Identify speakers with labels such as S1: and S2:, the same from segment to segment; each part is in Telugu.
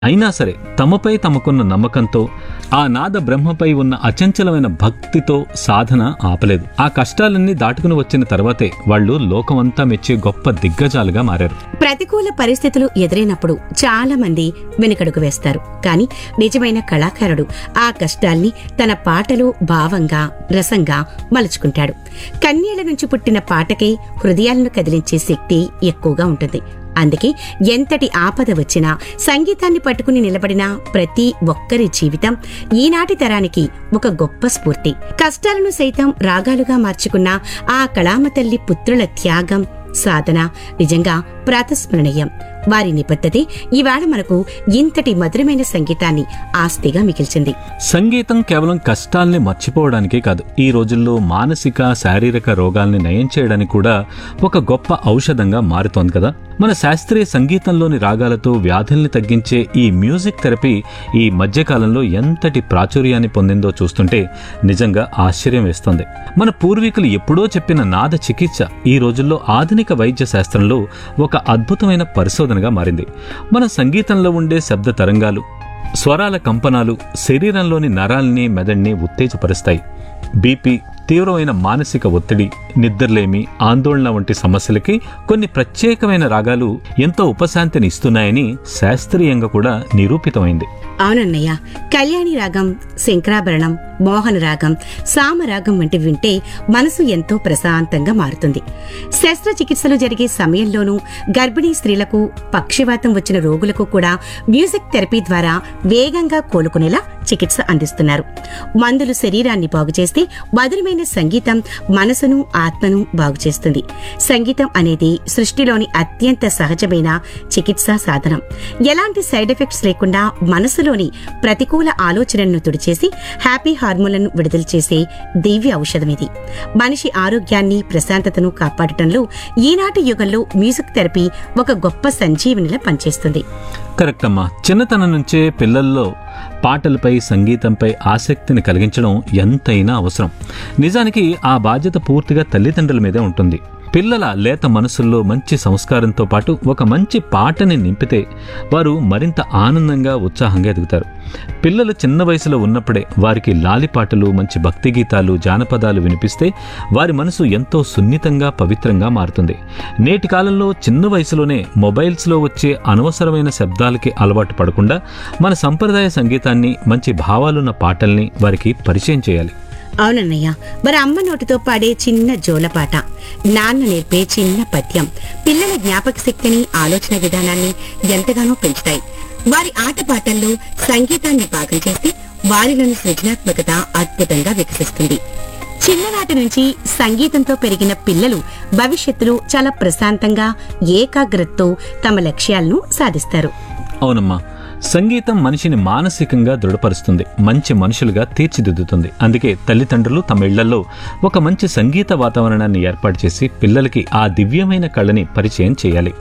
S1: అయినా సరే తమపై తమకున్న నమ్మకంతో ఆ నాద బ్రహ్మపై ఉన్న అచంచలమైన భక్తితో సాధన ఆపలేదు ఆ కష్టాలన్నీ దాటుకుని వచ్చిన తర్వాతే వాళ్ళు లోకమంతా మెచ్చే గొప్ప దిగ్గజాలుగా మారారు
S2: ప్రతికూల పరిస్థితులు ఎదురైనప్పుడు చాలా మంది వెనుకడుగు వేస్తారు కానీ నిజమైన కళాకారుడు ఆ కష్టాల్ని తన పాటలో భావంగా రసంగా మలుచుకుంటాడు కన్యల నుంచి పుట్టిన పాటకే హృదయాలను కదిలించే శక్తి ఎక్కువగా ఉంటుంది అందుకే ఎంతటి ఆపద వచ్చినా సంగీతాన్ని పట్టుకుని నిలబడిన ప్రతి ఒక్కరి జీవితం ఈనాటి తరానికి ఒక గొప్ప స్ఫూర్తి కష్టాలను సైతం రాగాలుగా మార్చుకున్న ఆ కళామ తల్లి పుత్రుల త్యాగం సాధన నిజంగా ప్రాతస్మరణీయం వారి నిబద్ధతే ఇవాళ మనకు ఇంతటి మధురమైన సంగీతాన్ని ఆస్తిగా మిగిల్చింది
S1: సంగీతం కేవలం కష్టాల్ని మర్చిపోవడానికే కాదు ఈ రోజుల్లో మానసిక శారీరక రోగాల్ని నయం చేయడానికి కూడా ఒక గొప్ప ఔషధంగా మారుతోంది కదా మన శాస్త్రీయ సంగీతంలోని రాగాలతో వ్యాధుల్ని తగ్గించే ఈ మ్యూజిక్ థెరపీ ఈ మధ్యకాలంలో ఎంతటి ప్రాచుర్యాన్ని పొందిందో చూస్తుంటే నిజంగా ఆశ్చర్యం వేస్తోంది మన పూర్వీకులు ఎప్పుడో చెప్పిన నాద చికిత్స ఈ రోజుల్లో ఆధునిక వైద్య శాస్త్రంలో ఒక అద్భుతమైన పరిశోధనగా మారింది మన సంగీతంలో ఉండే శబ్ద తరంగాలు స్వరాల కంపనాలు శరీరంలోని నరాల్ని మెదడుని ఉత్తేజపరుస్తాయి బీపీ తీవ్రమైన మానసిక ఒత్తిడి నిద్రలేమి ఆందోళన వంటి సమస్యలకి కొన్ని ప్రత్యేకమైన రాగాలు ఎంతో ఉపశాంతిని ఇస్తున్నాయని శాస్త్రీయంగా కూడా నిరూపితమైంది
S2: అవునన్నయ్య కళ్యాణి రాగం శంకరాభరణం మోహన రాగం సామరాగం వంటివి వింటే మనసు ఎంతో ప్రశాంతంగా మారుతుంది శస్త్రచికిత్సలు జరిగే సమయంలోనూ గర్భిణీ స్త్రీలకు పక్షవాతం వచ్చిన రోగులకు కూడా మ్యూజిక్ థెరపీ ద్వారా వేగంగా కోలుకునేలా చికిత్స అందిస్తున్నారు మందులు శరీరాన్ని బాగు చేస్తే మధురమైన సంగీతం మనసును ఆత్మను బాగు చేస్తుంది సంగీతం అనేది సృష్టిలోని అత్యంత సహజమైన చికిత్సా సాధనం ఎలాంటి సైడ్ ఎఫెక్ట్స్ లేకుండా మనసులోని ప్రతికూల ఆలోచనలను తుడిచేసి హ్యాపీ హార్మోన్లను విడుదల చేసే దివ్య ఔషధం ఇది మనిషి ఆరోగ్యాన్ని ప్రశాంతతను కాపాడటంలో ఈనాటి యుగంలో మ్యూజిక్ థెరపీ ఒక గొప్ప సంజీవనిలా పనిచేస్తుంది
S1: కరెక్ట్ అమ్మా చిన్నతనం నుంచే పిల్లల్లో పాటలపై సంగీతంపై ఆసక్తిని కలిగించడం ఎంతైనా అవసరం నిజానికి ఆ బాధ్యత పూర్తిగా తల్లిదండ్రుల మీదే ఉంటుంది పిల్లల లేత మనసుల్లో మంచి సంస్కారంతో పాటు ఒక మంచి పాటని నింపితే వారు మరింత ఆనందంగా ఉత్సాహంగా ఎదుగుతారు పిల్లలు చిన్న వయసులో ఉన్నప్పుడే వారికి లాలిపాటలు మంచి భక్తి గీతాలు జానపదాలు వినిపిస్తే వారి మనసు ఎంతో సున్నితంగా పవిత్రంగా మారుతుంది నేటి కాలంలో చిన్న వయసులోనే మొబైల్స్లో వచ్చే అనవసరమైన శబ్దాలకి అలవాటు పడకుండా మన సంప్రదాయ సంగీతాన్ని మంచి భావాలున్న పాటల్ని వారికి పరిచయం చేయాలి
S2: అవునన్నయ్య మరి అమ్మ నోటితో పాడే చిన్న జోలపాట నాన్న నేర్పే చిన్న పద్యం పిల్లల జ్ఞాపక శక్తిని ఆలోచన విధానాన్ని ఎంతగానో పెంచుతాయి వారి ఆటపాటల్లో సంగీతాన్ని భాగం చేసి వారిలోని సృజనాత్మకత అద్భుతంగా వికసిస్తుంది చిన్ననాటి నుంచి సంగీతంతో పెరిగిన పిల్లలు భవిష్యత్తులో చాలా ప్రశాంతంగా ఏకాగ్రతతో తమ లక్ష్యాలను సాధిస్తారు
S1: అవునమ్మా సంగీతం మనిషిని మానసికంగా దృఢపరుస్తుంది మంచి మనుషులుగా తీర్చిదిద్దుతుంది అందుకే తల్లిదండ్రులు తమ ఇళ్లలో ఒక మంచి సంగీత వాతావరణాన్ని ఏర్పాటు చేసి పిల్లలకి ఆ దివ్యమైన కళని పరిచయం చేయాలి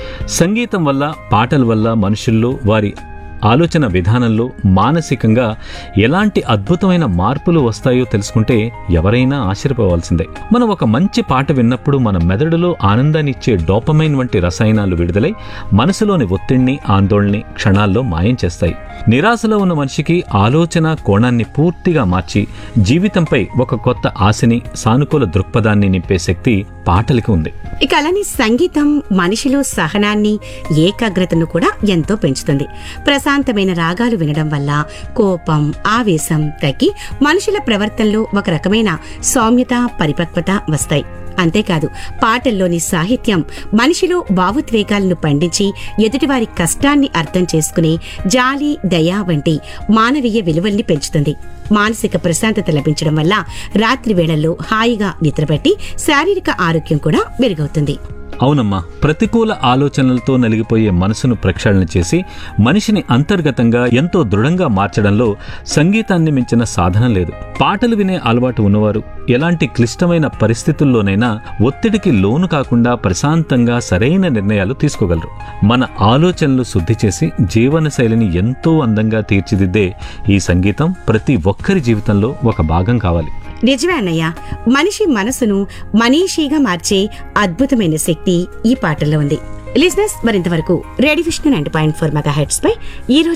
S1: సంగీతం వల్ల పాటల వల్ల మనుషుల్లో వారి ఆలోచన విధానంలో మానసికంగా ఎలాంటి అద్భుతమైన మార్పులు వస్తాయో తెలుసుకుంటే ఎవరైనా ఆశ్చర్యపోవాల్సిందే మనం ఒక మంచి పాట విన్నప్పుడు మన మెదడులో ఆనందాన్ని ఇచ్చే డోపమైన్ వంటి రసాయనాలు విడుదలై మనసులోని ఒత్తిడిని ఆందోళనని క్షణాల్లో మాయం చేస్తాయి నిరాశలో ఉన్న మనిషికి ఆలోచన కోణాన్ని పూర్తిగా మార్చి జీవితంపై ఒక కొత్త ఆశని సానుకూల దృక్పథాన్ని నింపే శక్తి పాటలకి ఉంది
S2: ఇక అలానే సంగీతం మనిషిలో సహనాన్ని ఏకాగ్రతను కూడా ఎంతో పెంచుతుంది ప్రశాంతమైన రాగాలు వినడం వల్ల కోపం ఆవేశం తగ్గి మనుషుల ప్రవర్తనలో ఒక రకమైన సౌమ్యత పరిపక్వత వస్తాయి అంతేకాదు పాటల్లోని సాహిత్యం మనిషిలో భావోద్వేగాలను పండించి ఎదుటివారి కష్టాన్ని అర్థం చేసుకుని జాలి దయ వంటి మానవీయ విలువల్ని పెంచుతుంది మానసిక ప్రశాంతత లభించడం వల్ల రాత్రి వేళల్లో హాయిగా నిద్రపట్టి శారీరక ఆరోగ్యం కూడా మెరుగవుతుంది
S1: అవునమ్మా ప్రతికూల ఆలోచనలతో నలిగిపోయే మనసును ప్రక్షాళన చేసి మనిషిని అంతర్గతంగా ఎంతో దృఢంగా మార్చడంలో సంగీతాన్ని మించిన సాధన లేదు పాటలు వినే అలవాటు ఉన్నవారు ఎలాంటి క్లిష్టమైన పరిస్థితుల్లోనైనా ఒత్తిడికి లోను కాకుండా ప్రశాంతంగా సరైన నిర్ణయాలు తీసుకోగలరు మన ఆలోచనలు శుద్ధి చేసి జీవనశైలిని ఎంతో అందంగా తీర్చిదిద్దే ఈ సంగీతం ప్రతి ఒక్కరి జీవితంలో ఒక భాగం కావాలి
S2: నిజమే అన్నయ్య మనిషి మనసును మనీషీగా మార్చే అద్భుతమైన శక్తి ఈ పాటల్లో ఉంది లిజినెస్ మరింతవరకు radio Vishnu nine point four mega heads పై ఈ రోజు